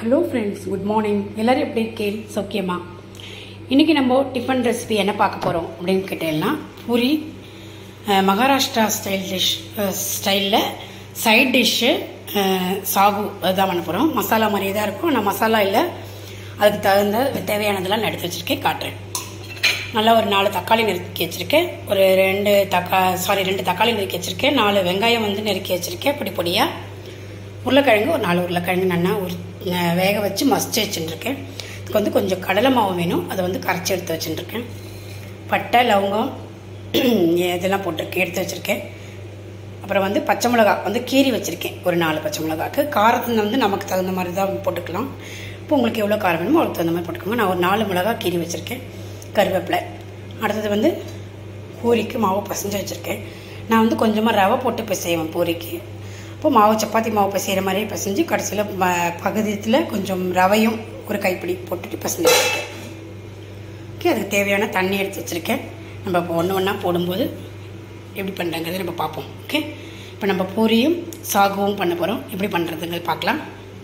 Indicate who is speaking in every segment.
Speaker 1: Hello friends good morning எல்லோரும் எப்படி இருக்கேன் சௌக்கியமா இன்றைக்கி நம்ம டிஃபன் ரெசிபி என்ன பார்க்க போகிறோம் அப்படின்னு கேட்டீங்கன்னா puri ah, Maharashtra style dish ஸ்டைலில் சைட் டிஷ்ஷு சாகு அதுதான் பண்ண போகிறோம் மசாலா மாதிரியே தான் இருக்கும் ஆனால் மசாலா இல்லை அதுக்கு தகுந்த தேவையானதெல்லாம் நான் எடுத்து வச்சுருக்கேன் காட்டுறேன் நல்லா ஒரு நாலு தக்காளி நறுக்கி வச்சுருக்கேன் ஒரு ரெண்டு தக்கா சாரி ரெண்டு தக்காளி நறுக்கி வச்சுருக்கேன் நாலு வெங்காயம் வந்து நறுக்கி வச்சுருக்கேன் பொடி பொடியாக உருளைக்கிழங்கு ஒரு நாலு உருளைக்கிழங்கு நல்லா உரி ந- வேக வச்சு மசிச்சு வச்சுட்டுருக்கேன் இதுக்கு வந்து கொஞ்சம் கடலை மாவு வேணும் அதை வந்து கரைச்சி எடுத்து வச்சுட்டுருக்கேன் பட்டை லவங்கம் இதெல்லாம் போட்டிருக்கேன் எடுத்து வச்சுருக்கேன் அப்புறம் வந்து பச்சை மிளகா வந்து கீரி வச்சுருக்கேன் ஒரு நாலு பச்சை மிளகாக்கு காரத்தில் வந்து நமக்கு தகுந்த மாதிரி தான் போட்டுக்கலாம் இப்போ உங்களுக்கு எவ்வளோ காரம் வேணுமோ அதுக்கு தகுந்த மாதிரி போட்டுக்கோங்க நான் ஒரு நாலு மிளகா கீரி வச்சுருக்கேன் கருவேப்பிலை அடுத்தது வந்து பூரிக்கு மாவு பசைஞ்சு வச்சுருக்கேன் நான் வந்து கொஞ்சமாக ரவை போட்டு பிசைவேன் பூரிக்கு இப்போ மாவு சப்பாத்தி மாவு பிசைகிற மாதிரியே பிசைஞ்சு கடைசியில் பகுதியத்தில் கொஞ்சம் ரவையும் ஒரு கைப்பிடி போட்டுட்டு பிசைஞ்சு வச்சுருக்கேன் ஓகே அதுக்கு தேவையான தண்ணி எடுத்து வச்சுருக்கேன் நம்ம இப்போ ஒன்று ஒன்றா போடும்போது எப்படி பண்ணுறங்கிறத நம்ம பார்ப்போம் ஓகே இப்போ நம்ம பூரியும் சாகுவும் பண்ண போகிறோம் எப்படி பண்ணுறதுங்கிறது பார்க்கலாம்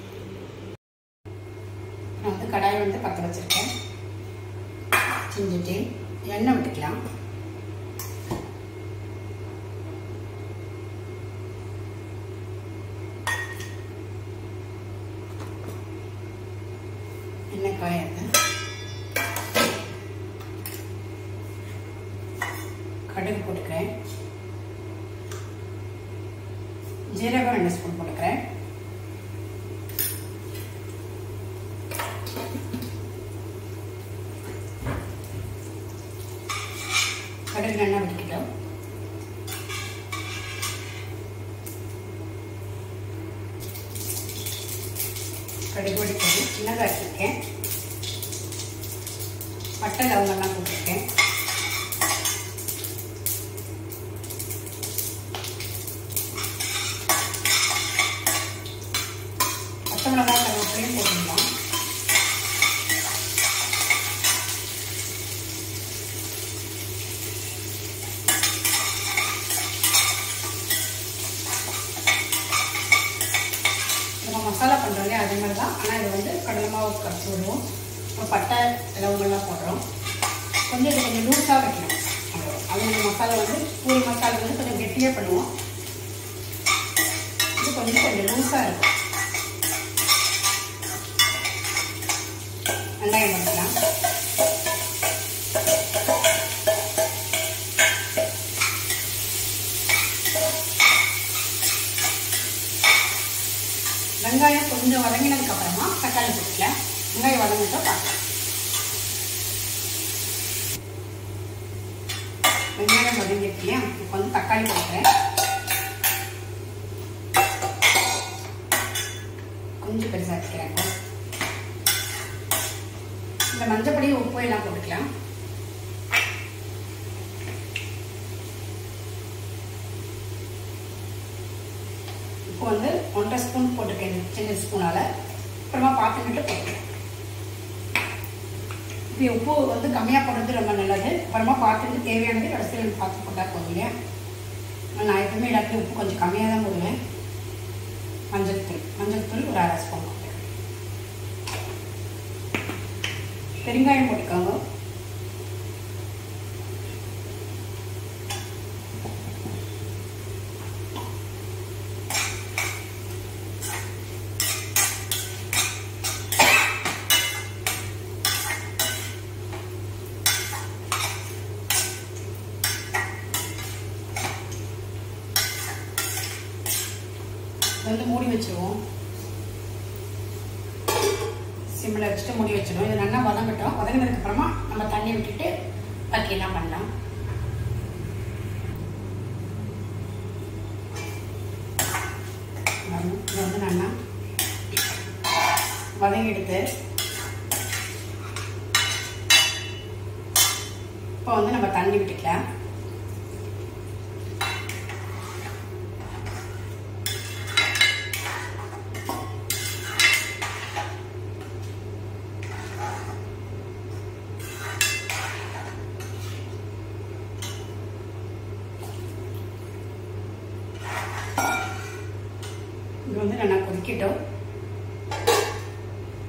Speaker 1: நான் வந்து கடாயை வந்து பற்ற வச்சுருக்கேன் செஞ்சுட்டு எண்ணெய் விட்டுக்கலாம் எண்ணெய் காயாது கடுகு போட்டுக்கிறேன் ஜீரகம் ரெண்டு ஸ்பூன் போட்டுக்கிறேன் கடுகு நல்லா வெடிக்கிட்டோம் கடுகு வெடிக்கிறது சின்னதாக வச்சுருக்கேன் பட்டை லவங்கெல்லாம் போட்டிருக்கேன் பச்சை மிளகாய் கருவேப்பிலையும் போட்டுக்கலாம் நம்ம மசாலா பண்ணுறோம் இல்லையா அதே மாதிரி தான் ஆனால் இது வந்து கடலை மாவு கரைச்சி விடுவோம் அப்புறம் பட்டை லவங்கெல்லாம் போடுறோம் கொஞ்சம் இது கொஞ்சம் லூஸாக வைக்கணும் அவ்வளோ அது நம்ம மசாலா வந்து பூரி மசாலா வந்து கொஞ்சம் கெட்டியாக பண்ணுவோம் இது கொஞ்சம் கொஞ்சம் லூஸாக இருக்கும் வெங்காயம் பண்ணிக்கலாம் வெங்காயம் கொஞ்சம் வதங்கினதுக்கு அப்புறமா தக்காளி போட்டுக்கலாம் வெங்காயம் வதங்கிட்டோம் பார்க்கலாம் வெங்காயம் வதங்கிட்டு இல்லையா இப்போ வந்து தக்காளி போட்டுக்கிறேன் கொஞ்சம் பெருசாக வச்சுக்கிறேன் இப்போ. இந்த மஞ்சப்பொடி உப்பு எல்லாம் போட்டுக்கலாம் இப்போ வந்து ஒன்றரை ஸ்பூன் போட்டுருக்கேன் இந்த சின்ன ஸ்பூனால் அப்புறமா பார்த்துக்கிட்டு போட்டுக்கலாம் இப்போ உப்பு வந்து கம்மியாக போடுறது ரொம்ப நல்லது அப்புறமா பார்த்துட்டு தேவையானது கடைசியில் பார்த்து போட்டால் போதும் இல்லையா நான் எப்பவுமே எல்லாத்துலையும் உப்பு கொஞ்சம் கம்மியாக தான் போடுவேன் மஞ்சள் தூள் மஞ்சள் தூள் ஒரு அரை ஸ்பூன் போட்டுக்கிறேன் பெருங்காயம் போட்டுக்கோங்க வந்து மூடி வச்சிருவோம் சிம்மில் வச்சுட்டு மூடி வச்சிடும் இது நல்லா வதங்கட்டும் வதங்கினதுக்கு அப்புறமா நம்ம தண்ணி விட்டுட்டு பாக்கியெல்லாம் பண்ணலாம் இது வந்து நல்லா வதங்கி எடுத்து இப்போ வந்து நம்ம தண்ணி விட்டுக்கலாம் இது வந்து நல்லா கொதிக்கட்டும்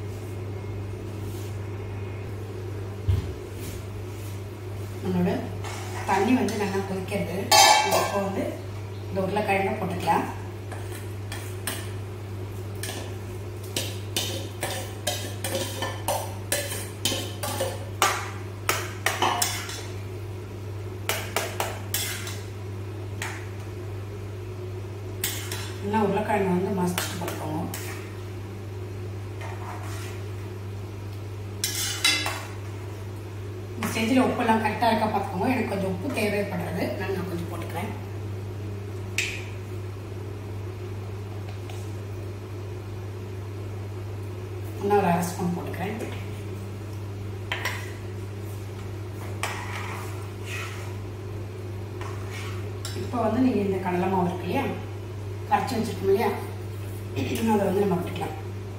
Speaker 1: நம்மளோட தண்ணி வந்து நல்லா கொதிக்கிறது இப்போ வந்து இந்த உருளைக்கிழங்க போட்டுக்கலாம் நல்லா உருளைக்கிழங்கு வந்து மசிச்சு போட்டுக்கோங்க இந்த ஸ்டேஜில் உப்பெல்லாம் கரெக்டாக இருக்கா பார்த்துக்கோங்க எனக்கு கொஞ்சம் உப்பு தேவைப்படுறது நான் நான் கொஞ்சம் போட்டுக்கிறேன் இன்னும் ஒரு அரை ஸ்பூன் போட்டுக்கிறேன் இப்போ வந்து நீங்கள் இந்த கடலை மாவு இருக்கு இல்லையா கரைச்சி வச்சுருக்கோம் இல்லையா இன்னும் அதை வந்து நம்ம விட்டுக்கலாம்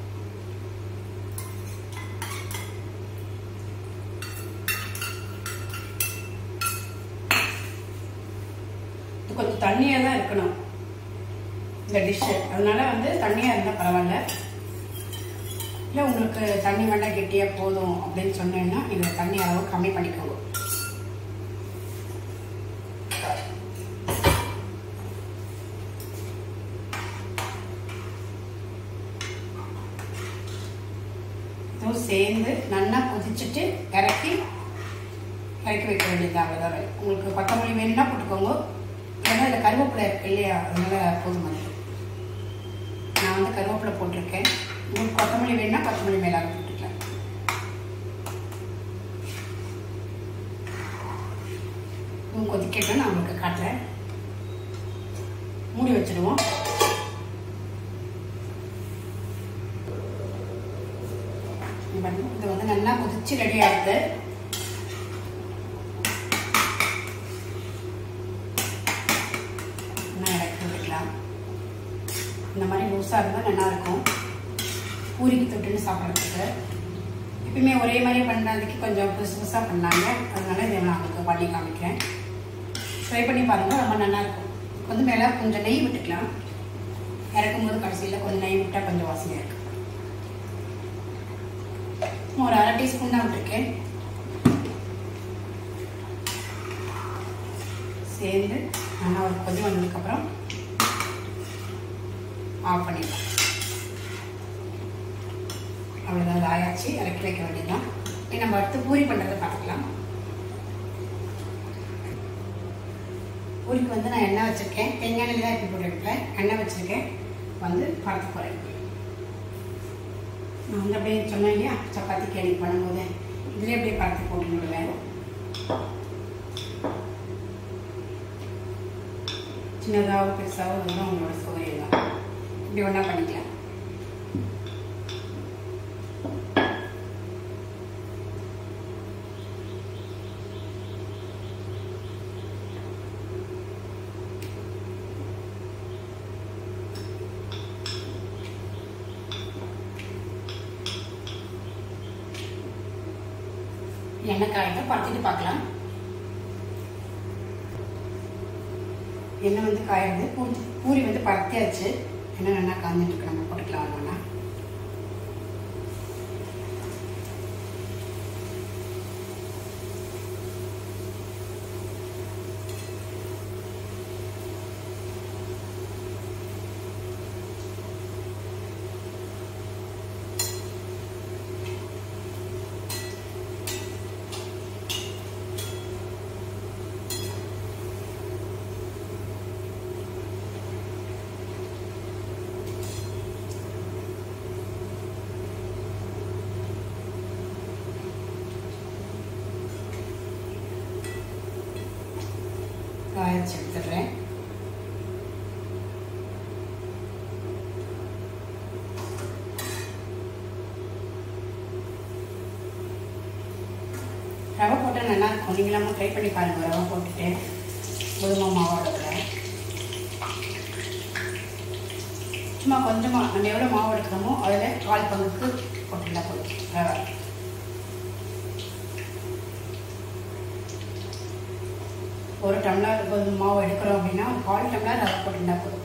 Speaker 1: இது கொஞ்சம் தண்ணியாக தான் இருக்கணும் இந்த டிஷ்ஷு அதனால வந்து தண்ணியாக இருந்தால் பரவாயில்ல இல்லை உங்களுக்கு தண்ணி வேண்டாம் கெட்டியாக போதும் அப்படின்னு சொன்னீங்கன்னா நீங்கள் தண்ணி அளவு கம்மி பண்ணிக்கோங்க இதுவும் சேர்ந்து நல்லா கொதிச்சுட்டு இறக்கி இறக்கி வைக்க வேண்டியது அவ்வளோதான் உங்களுக்கு கொத்தமல்லி வேணும்னா போட்டுக்கோங்க ஏன்னா இதில் கருவேப்பிலை இருக்கு இல்லையா அதனால போதுமானது நான் வந்து கருவேப்பிலை போட்டிருக்கேன் உங்களுக்கு கொத்தமல்லி வேணும்னா கொத்தமல்லி மேலாக போட்டுக்கலாம் இதுவும் கொதிக்கட்டும் நான் உங்களுக்கு காட்டுறேன் மூடி வச்சிடுவோம் இது வந்து இது வந்து நல்லா கொதிச்சு ரெடி ஆகுது நல்லா இறக்கி விட்டுக்கலாம் இந்த மாதிரி லூஸாக இருந்தால் நல்லா இருக்கும் பூரிக்கு தொட்டுன்னு சாப்பிட்றதுக்கு எப்பயுமே ஒரே மாதிரி பண்ணுறதுக்கு கொஞ்சம் புதுசு புதுசாக பண்ணாங்க அதனால இதை நான் உங்களுக்கு பண்ணி காமிக்கிறேன் ட்ரை பண்ணி பாருங்கள் ரொம்ப நல்லா இருக்கும் வந்து மேலே கொஞ்சம் நெய் விட்டுக்கலாம் இறக்கும்போது கடைசியில் கொஞ்சம் நெய் விட்டால் கொஞ்சம் வாசனையாக இருக்கும் ஒரு அரை டீஸ்பூன் தான் விட்டுருக்கேன் சேர்ந்து நல்லா ஒரு கொதி வந்ததுக்கப்புறம் ஆஃப் பண்ணிடலாம் அவ்வளோதான் அது ஆயாச்சு இறக்கி வைக்க வேண்டியதுதான் இனி நம்ம அடுத்து பூரி பண்ணுறதை பார்த்துக்கலாம் பூரிக்கு வந்து நான் எண்ணெய் வச்சுருக்கேன் தேங்காய் எண்ணெய் தான் இப்போ போட்டு எடுப்பேன் எண்ணெய் வச்சுருக்கேன் வந்து பறத்து போகிறேன் நான் வந்து அப்படியே சொன்னேன் இல்லையா சப்பாத்தி கேள்வி பண்ணும்போது இதுலேயே அப்படியே பறத்து போட்டு விடுவேன் சின்னதாகவும் பெருசாகவும் இருந்தால் உங்களோட சௌகரியம் தான் இப்படி ஒன்றா பண்ணிக்கலாம் எண்ணெய் காயத்தை பறத்துட்டு பார்க்கலாம் எண்ணெய் வந்து காயுது பூரி பூரி வந்து பறத்தியாச்சு எண்ணெய் நல்லா காஞ்சிட்டு இருக்கு நம்ம போட்டுக்கலாம் ஒன்றா காய்ச்சி எடுத்துடுறேன் ரவை போட்டால் நல்லா இருக்கும் நீங்களாம ட்ரை பண்ணி பாருங்கள் ரவை போட்டுட்டு கோதுமை மாவோட கூட சும்மா கொஞ்சமாக நம்ம எவ்வளோ மாவு எடுக்கிறோமோ அதில் கால் பங்குக்கு போட்டுட்டா போதும் ரவை ஒரு டம்ளர் கோதுமை மாவு எடுக்கிறோம் அப்படின்னா ஒரு கால் டம்ளர் ரவை போட்டுட்டா போதும்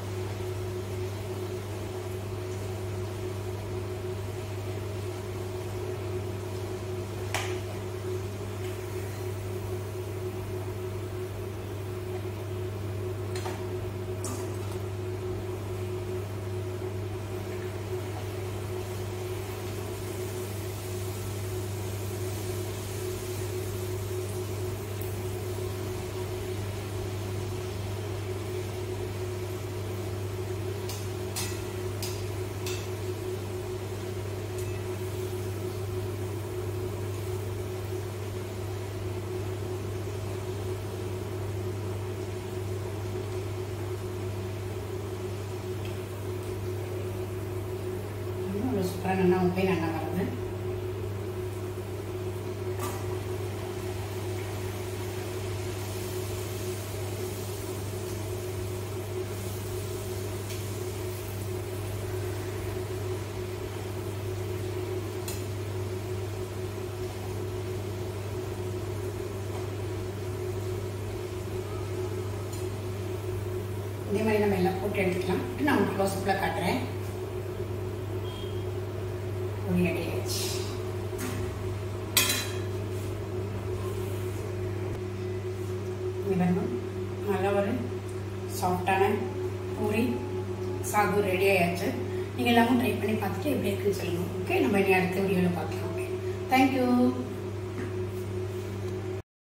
Speaker 1: எல்லாம் நல்லா உப்பே நல்லா வருது இதே மாதிரி நம்ம எல்லாம் போட்டு எடுத்துக்கலாம் நான் உங்களுக்கு க்ளோஸ்அப்பில் காட்டுறேன் பொடி ரெடி ஆயிடுச்சு இங்க பாருங்க நல்ல ஒரு சாஃப்டான பூரி சாகு ரெடி ஆயாச்சு நீங்கள் எல்லாமும் ட்ரை பண்ணி பார்த்துட்டு எப்படி இருக்குன்னு சொல்லுங்கள் ஓகே நம்ம இனி அடுத்த வீடியோவில் பார்க்கலாம் தேங்க்யூ